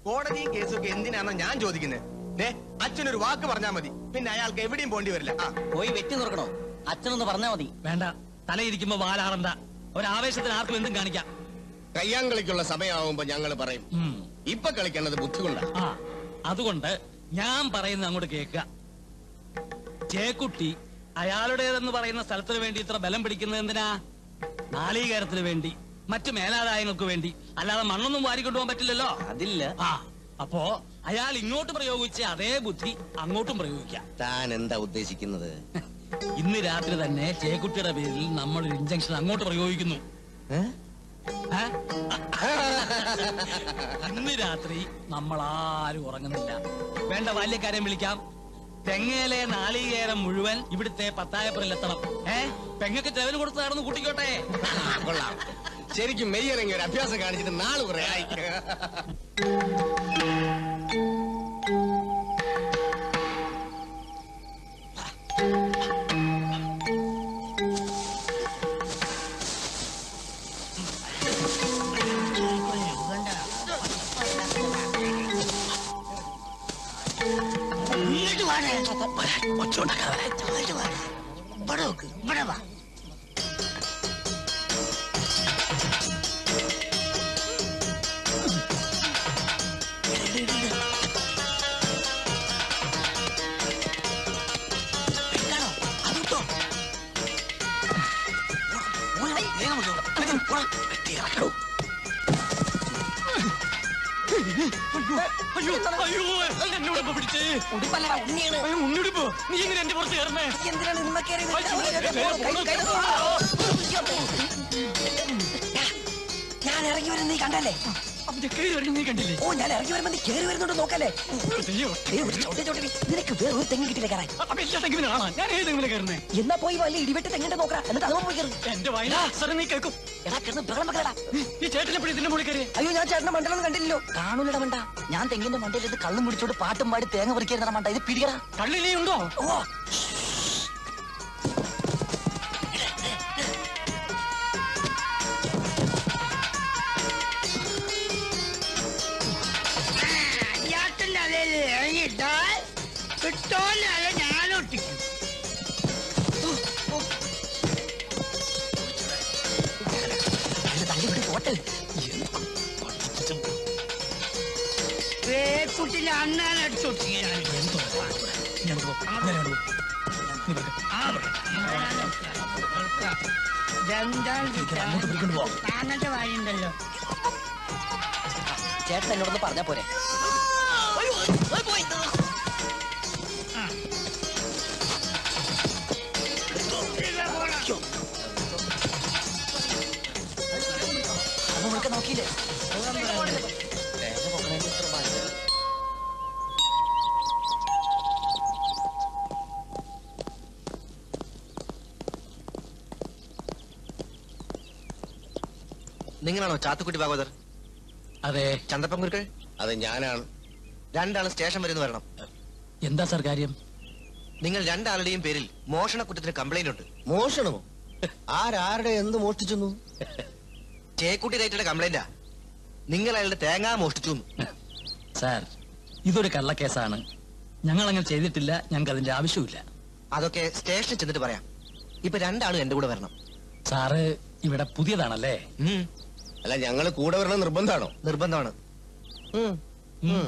കോടതിയും കേസും ഒക്കെ എന്തിനാണെന്ന് ഞാൻ ചോദിക്കുന്നത് ദേ അച്ഛനൊരു വാക്ക് പറഞ്ഞാൽ മതി പിന്നെ അയാൾക്ക് എവിടെയും പോണ്ടി വരില്ല ആ പോയി വെട്ടി തുറക്കണോ അച്ഛനൊന്ന് പറഞ്ഞാ മതി വേണ്ട തലയിരിക്കുമ്പോ വാലാറണ്ട ഒരാവേശത്തിന് ആർക്കും എന്തും കാണിക്കാം കയ്യാങ്കളിക്കുള്ള സമയമാവുമ്പോ ഞങ്ങൾ പറയും ഉം. ഇപ്പൊ കളിക്കേണ്ടത് ബുദ്ധി കൊണ്ടാ ആ അതുകൊണ്ട് ഞാൻ പറയുന്നത് അങ്ങോട്ട് കേൾക്കുക ചേക്കുട്ടി അയാളുടേതെന്ന് പറയുന്ന സ്ഥലത്തിന് വേണ്ടി ഇത്ര ബലം പിടിക്കുന്നത് എന്തിനാ നാളീകരത്തിന് വേണ്ടി മറ്റു മേലാദായങ്ങൾക്ക് വേണ്ടി അല്ലാതെ മണ്ണൊന്നും വാരിക്കൊണ്ടുപോകാൻ പറ്റില്ലല്ലോ അതില്ല ആ അപ്പോ അയാൾ ഇങ്ങോട്ട് പ്രയോഗിച്ച അതേ ബുദ്ധി അങ്ങോട്ടും പ്രയോഗിക്കാം താൻ എന്താ ഉദ്ദേശിക്കുന്നത് ഇന്ന് രാത്രി തന്നെ ചേക്കുട്ടിയുടെ പേരിൽ നമ്മൾ ഒരു ഇഞ്ചക്ഷൻ അങ്ങോട്ട് പ്രയോഗിക്കുന്നു ഏ? ഇന്ന് രാത്രി നമ്മൾ ആരും ഉറങ്ങുന്നില്ല വേണ്ട ബാല്യക്കാരെയും വിളിക്കാം തെങ്ങയിലെ നാളികേരം മുഴുവൻ ഇവിടുത്തെ പത്തായപ്പുറയിൽ ഏ പെങ്ങക്ക് ചെലവിന് കൊടുത്ത് നടന്ന് കൂട്ടിക്കോട്ടെ കൊള്ളാം ശരിക്കും മെയ്യിറങ്ങി ഒരു അഭ്യാസം കാണിച്ചിട്ട് നാള് കുറെ ആയി അയ്യോ അയ്യോ എന്നോട് പിടിച്ചേ ഉടുപ്പല്ലടാ ഉണ്ണിയാണ് ഉണ്ണിടിപ്പോ നീ എങ്ങനെ എന്റെ പുറത്ത് കയറുന്നേ എന്തിനാണ് നിമ്മ കയറിയത്? കൈ- കൈ- ഞാൻ ഇറങ്ങി വരുന്ന നീ കണ്ടല്ലേ അവന്റെ കയറി വരുന്നത് നീ കണ്ടില്ലേ ഓ ഞാൻ ഇറങ്ങി വരുമ്പോ നീ കയറി വരുന്നുണ്ട് നോക്കല്ലേ അയ്യോ ദേ, ഒരു ചോട്ടി ചോട്ടി നിനക്ക് വേറെ ഒരു തെങ്ങ് കിട്ടില്ല കയറാൻ അപ്പൊ എല്ലാ തെങ്ങിനും കാണാൻ ഞാൻ ഏത് തെങ്ങിനെ കയറുന്നേ എന്നാ പോയി വലിയ ഇടിവെട്ട് തെങ്ങിന്റെ നോക്കറ എന്നിട്ട് അതും പോയി കയറി എന്റെ വയലാ സാറേ നീ കേൾക്കും എടാ കിടന്ന് ബഹളം വെക്കലടാ ഈ ചേട്ടനെപ്പോഴും ഇതിന്റെ മുകളിൽ കയറിയേ അയ്യോ ഞാൻ ചേട്ടന്റെ മണ്ടലൊന്നും കണ്ടില്ലല്ലോ കാണൂലട മണ്ട ഞാൻ തെങ്ങിന്റെ മണ്ടയിൽ ഇത് കള്ളും പിടിച്ചോണ്ട് പാട്ടും പാടി തേങ്ങ പറിക്കുന്ന മണ്ട ഇത് പിടിക്കടാ കള്ളി നീ ഉണ്ടോ ഓ ഇയാട്ടിന്റെ അലയിൽ ഇറങ്ങിയിട്ടാൽ കിട്ടോന്റെ അല ഞാനൊട്ടിക്കും ഇത് തള്ളി വിട്ട് പോട്ടെ വേക്കുട്ടിന്റെ അണ്ണാൻ അടിച്ചൊട്ടിക്കാൻ താങ്ങന്റെ വായുണ്ടല്ലോ ചേട്ടൻ എന്നോടൊന്ന് പറഞ്ഞാ പോരെ അപ്പൊ നിനക്ക് നോക്കിയില്ലേ തേങ്ങ പൊക്കണേന് ഇത്ര മതി. നിങ്ങളാണോ ചാത്തുക്കുട്ടി ഭാഗവതർ അതെ ചന്തപ്പൻ കുരുക്കൾ അത് ഞാനാണ് രണ്ടാളും സ്റ്റേഷൻ വരുന്ന വരണം എന്താ സാർ കാര്യം നിങ്ങൾ രണ്ടാളുടെയും പേരിൽ മോഷണ കുറ്റത്തിന് കംപ്ലൈന്റ് ഉണ്ട് മോഷണമോ ആരാരുടെ എന്ത് മോഷ്ടിച്ചു ചേക്കുട്ടി റേറ്റയുടെ കംപ്ലൈന്റാ നിങ്ങൾ അയാളുടെ തേങ്ങ മോഷ്ടിച്ചു എന്ന്. സാർ ഇതൊരു കള്ളക്കേസാണ് ഞങ്ങൾ അങ്ങനെ ചെയ്തിട്ടില്ല ഞങ്ങൾക്ക് അതിന്റെ ആവശ്യമില്ല അതൊക്കെ സ്റ്റേഷനിൽ ചെന്നിട്ട് പറയാം ഇപ്പൊ രണ്ടാളും എന്റെ കൂടെ വരണം സാറ് ഇവിടെ പുതിയതാണല്ലേ ഉം, അല്ല ഞങ്ങള് കൂടെ വരണം നിർബന്ധമാണോ നിർബന്ധമാണ് ഉം. ഉം.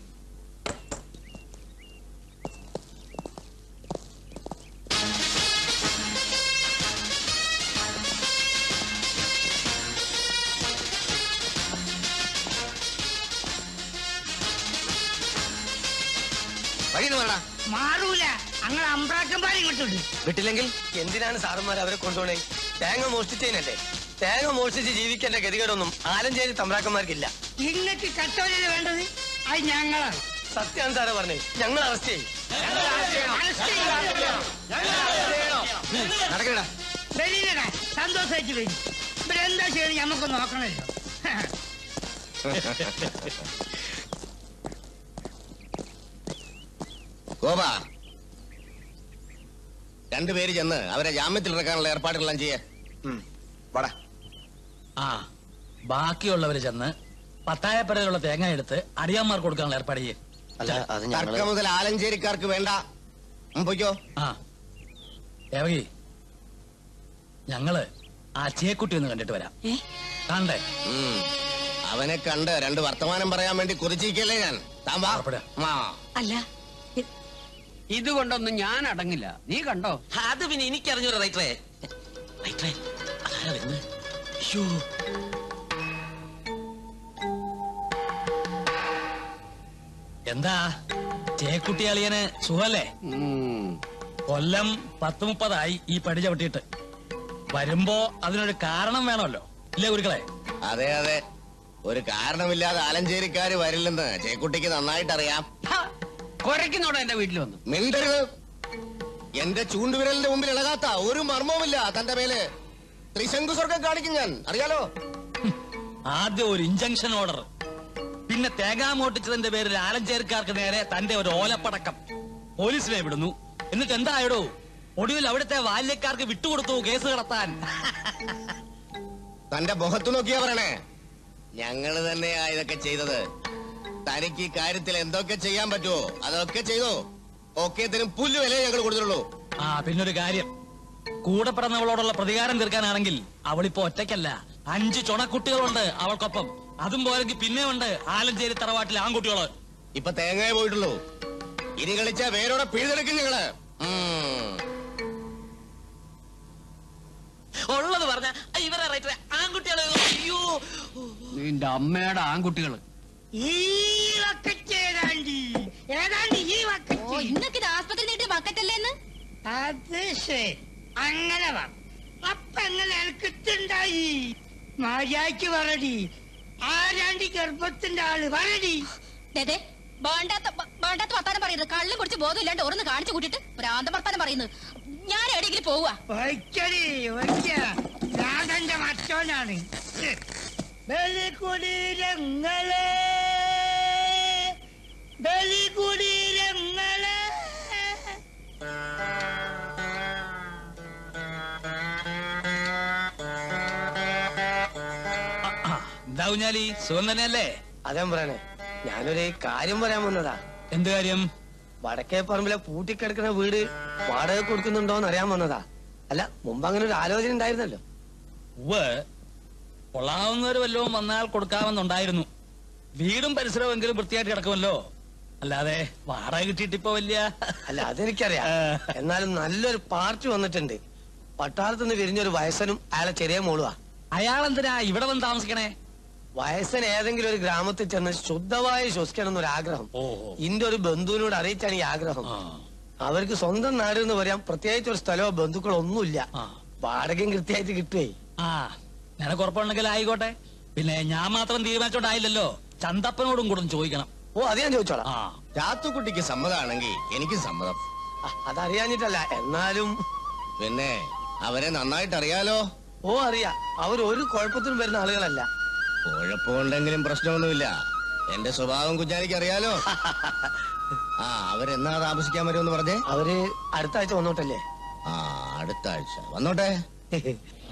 വഴിന്ന് വേണ്ട മാറൂല അങ്ങനെ അമ്പ്രാക്കന്മാർ ഇങ്ങോട്ടുണ്ട് വിട്ടില്ലെങ്കിൽ എന്തിനാണ് സാറന്മാർ അവരെ കൊണ്ടുപോണേ തേങ്ങ മോഷ്ടിച്ചതിനല്ലേ തേങ്ങ മോഷ്ടിച്ച് ജീവിക്കേണ്ട ഗതികേടൊന്നും ആലഞ്ചേരി തമ്പ്രാക്കന്മാർക്കില്ല നിങ്ങൾക്ക് കട്ടോലല്ലേ വേണ്ടത് അത് ഞങ്ങളാണ് സത്യാണ് സാറേ പറഞ്ഞേ ഞങ്ങൾ അറസ്റ്റ് ചെയ്യും അറസ്റ്റ് ചെയ്യും. നടക്കടാ വരീനടാ സന്തോഷമായിട്ട് വരും ഇവരെന്താ ചെയ്യണം നമുക്ക് നോക്കണല്ലോ ഗോപാ രണ്ടുപേര് ചെന്ന് അവരെ ജാമ്യത്തിൽ ഇറക്കാനുള്ള ഏർപ്പാടുകളെല്ലാം ചെയ്യേ വാടാ ആ ബാക്കിയുള്ളവര് ചെന്ന് പത്തായപ്പരയിലുള്ള തേങ്ങ എടുത്ത് അടിയാന്മാർക്ക് കൊടുക്കാനുള്ള ഏർപ്പാട് ചെയ്യേ അല്ല അത് ഞങ്ങള് തർക്കം മുതൽ ആലഞ്ചേരിക്കാർക്ക് വേണ്ട ഉം, പൊയ്ക്കോ ആ ദേവകി ഞങ്ങള് ആ ചേക്കുട്ടി ഒന്ന് കണ്ടിട്ട് വരാം കണ്ടേ ഉം. അവനെ കണ്ട് രണ്ട് വർത്തമാനം പറയാൻ വേണ്ടി കുറിച്ചിരിക്കല്ലേ ഞാൻ താൻ വാ പുറപ്പെടുക. ആ. അല്ല ഇ- ഇതുകൊണ്ടൊന്നും ഞാൻ അടങ്ങില്ല നീ കണ്ടോ അത് പിന്നെ എനിക്കറിഞ്ഞൂടാ റൈറ്ററേ റൈറ്ററേ അതാരാ വരുന്നത് അയ്യോ എന്താ ചേക്കുട്ടി അളിയന് സുഖല്ലേ ഉം. കൊല്ലം പത്ത് മുപ്പതായി ഈ പടി ചവിട്ടിയിട്ട് വരുമ്പോ അതിനൊരു കാരണം വേണമല്ലോ ഇല്ലേ ഗുരുക്കളെ അതെ അതെ ഒരു കാരണമില്ലാതെ ആലഞ്ചേരിക്കാര് വരില്ലെന്ന് ചേക്കുട്ടിക്ക് നന്നായിട്ട് അറിയാം ഹ, കുരയ്ക്കുന്നോടെ എന്റെ വീട്ടിൽ വന്നു മിണ്ടരുത് എന്റെ ചൂണ്ടുവിരലിന്റെ മുമ്പിൽ ഇളകാത്ത ഒരു മർമ്മവുമില്ല തന്റെ മേല് ത്രിശങ്കു സ്വർഗം കാണിക്കും ഞാൻ അറിയാലോ ആദ്യം ഒരു ഇഞ്ചക്ഷൻ ഓർഡർ പിന്നെ തേങ്ങാ മോട്ടിച്ചതിന്റെ പേരിൽ ആലഞ്ചേരിക്കാർക്ക് നേരെ തന്റെ ഒരു ഓലപ്പടക്കം പോലീസിനെ വിടുന്നു എന്നിട്ട് എന്തായടോ ഒടുവിൽ അവിടുത്തെ ബാല്യക്കാർക്ക് വിട്ടുകൊടുത്തു കേസ് കടത്താൻ തന്റെ മുഖത്ത് നോക്കിയാ പറയണേ ഞങ്ങള് തന്നെയാ ഇതൊക്കെ ചെയ്തത് തനിക്ക് ഈ കാര്യത്തിൽ എന്തൊക്കെ ചെയ്യാൻ പറ്റുമോ അതൊക്കെ ചെയ്തോ ഒക്കേത്തിനും പുല്ല് വില ഞങ്ങൾ കൊടുത്തിട്ടുള്ളൂ ആ പിന്നൊരു കാര്യം കൂടെ പിറന്നവളോടുള്ള പ്രതികാരം തീർക്കാനാണെങ്കിൽ അവളിപ്പോ ഒറ്റയ്ക്കല്ല അഞ്ച് ചുണക്കുട്ടികളുണ്ട് അവൾക്കൊപ്പം അതും പോലെങ്കിൽ പിന്നെ ഉണ്ട് ആലഞ്ചേരി തറവാട്ടിലെ ആൺകുട്ടികള് ഇപ്പൊ തേങ്ങയെ പോയിട്ടുള്ളൂ ഇനി കളിച്ച വേരോടെ പിഴുതെടുക്കും ഞങ്ങള് ഉം. ഉള്ളത് പറഞ്ഞ ഇവരെ റൈറ്ററേ ആൺകുട്ടികളെ അയ്യോ നിന്റെ അമ്മയുടെ ആൺകുട്ടികള് ഈ വക്കറ്റ് ഏതാണ്ടി ഏതാണ്ടി ഈ ഓ വക്കറ്റ് ഇന്നൊക്കെ ഇത് ആസ്പത്രി നീട്ടി ബക്കറ്റല്ലേന്ന് അത് ശരി അങ്ങനെ വാ അപ്പൊ എങ്ങനെ എനിക്കിട്ടുണ്ടായി മര്യാദക്ക് പറടി ആരാണ്ടി ഗർഭത്തിന്റെ ആള് പറടി ദേ വേണ്ടാത്ത വ- വേണ്ടാത്ത വർത്താനം പറയുന്നത് കള്ളും കുടിച്ച് ബോധമില്ലാണ്ട് ഓരോന്ന് കാണിച്ചു കൂട്ടിട്ട് ഭ്രാന്ത വർത്താനം പറയുന്നത് ഞാൻ എവിടെയെങ്കിലും പോവാ ഒയ്ക്കടി ഒയ്ക്ക ഞാൻ തന്റെ മറ്റോനാണ് ബലികുടീരങ്ങളെ ബലികുടീരങ്ങളെ എന്താ കുഞ്ഞാലി സുഖം തന്നെയല്ലേ അതേ പറയണേ ഞാനൊരു കാര്യം പറയാൻ വന്നതാ എന്ത് കാര്യം വടക്കേ പറമ്പിലെ പൂട്ടിക്കിടക്കുന്ന വീട് വാടക കൊടുക്കുന്നുണ്ടോന്ന് അറിയാൻ വന്നതാ അല്ല മുമ്പ് അങ്ങനെ ഒരു ആലോചന ഉണ്ടായിരുന്നല്ലോ ഉവ് കൊള്ളാവുന്നവര് വല്ലതും വന്നാൽ കൊടുക്കാമെന്നുണ്ടായിരുന്നു വീടും പരിസരവും എങ്കിലും വൃത്തിയായിട്ട് കിടക്കുമല്ലോ അല്ലാതെ വാടക കിട്ടിയിട്ടിപ്പോ വലിയ അല്ല അതെനിക്കറിയാം എന്നാലും നല്ലൊരു പാർട്ടി വന്നിട്ടുണ്ട് പട്ടാളത്ത് നിന്ന് വിരിഞ്ഞൊരു വയസ്സനും അയാളെ ചെറിയ മോളുവാ അയാളെന്തിനാ ഇവിടെ വന്ന് താമസിക്കണേ വയസ്സൻ ഏതെങ്കിലും ഒരു ഗ്രാമത്തിൽ ചെന്ന് ശുദ്ധമായി ശ്വസിക്കണം എന്നൊരു ആഗ്രഹം ഓഹോ. ഇന്റെ ഒരു ബന്ധുവിനോട് അറിയിച്ചാണ് ഈ ആഗ്രഹം ആ. അവർക്ക് സ്വന്തം നാട് എന്ന് പറയാൻ പ്രത്യേകിച്ച് ഒരു സ്ഥലമോ ബന്ധുക്കളോ ഒന്നുമില്ല ആ. വാടകയും കൃത്യമായിട്ട് കിട്ടുവേ ആ നിനക്ക് ഉറപ്പുണ്ടെങ്കിൽ ആയിക്കോട്ടെ പിന്നെ ഞാൻ മാത്രം തീരുമാനിച്ചോണ്ടായില്ലല്ലോ ചന്തപ്പനോടും കൂടെ ഒന്ന് ചോദിക്കണം ഓ അത് ഞാൻ ചോദിച്ചോളാം ആ ചാത്തുക്കുട്ടിക്ക് സമ്മതമാണെങ്കിൽ എനിക്ക് സമ്മതം ആ, അതറിയാഞ്ഞിട്ടല്ല എന്നാലും പിന്നെ അവരെ നന്നായിട്ട് അറിയാലോ ഓ അറിയാം അവർ ഒരു കുഴപ്പത്തിനും വരുന്ന ആളുകളല്ല കുഴപ്പമുണ്ടെങ്കിലും പ്രശ്നമൊന്നുമില്ല എന്റെ സ്വഭാവം കുഞ്ഞാലിക്ക് അറിയാലോ ആ അവരെന്നാ താമസിക്കാൻ വരുമെന്ന് പറഞ്ഞേ അവര് അടുത്ത ആഴ്ച വന്നോട്ടല്ലേ ആ അടുത്ത ആഴ്ച വന്നോട്ടെ